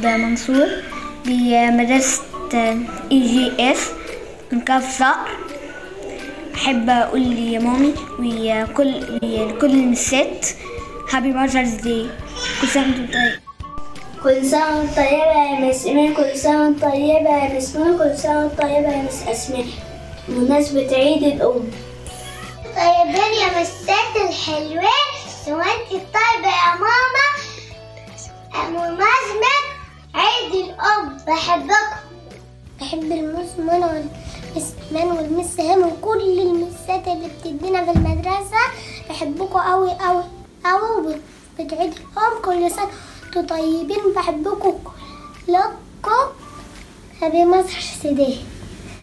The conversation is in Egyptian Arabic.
منصور بمدرسة اي جي اس من كاف صقر أحب أقول لي مامي وكل لكل المسات هابي ماذرز داي كل سنة وانتم طيب كل سنة وانت طيبة يا مس إيمان كل سنة وانت طيبة يا مس منى كل سنة وانت طيبة يا مس أسماء بمناسبة عيد الأم طيبين يا مسات الحلوين وانت طيبة يا ماما بمناسبة عيد الأم بحبكم بحب المس منى والمس إيمان والمس هام وكل المسات اللي بتدينا في المدرسة بحبكم أوي أوي أوي وبتعيد الأم كل سنة انتوا طيبين بحبكم كلكم هابي مصر سيدي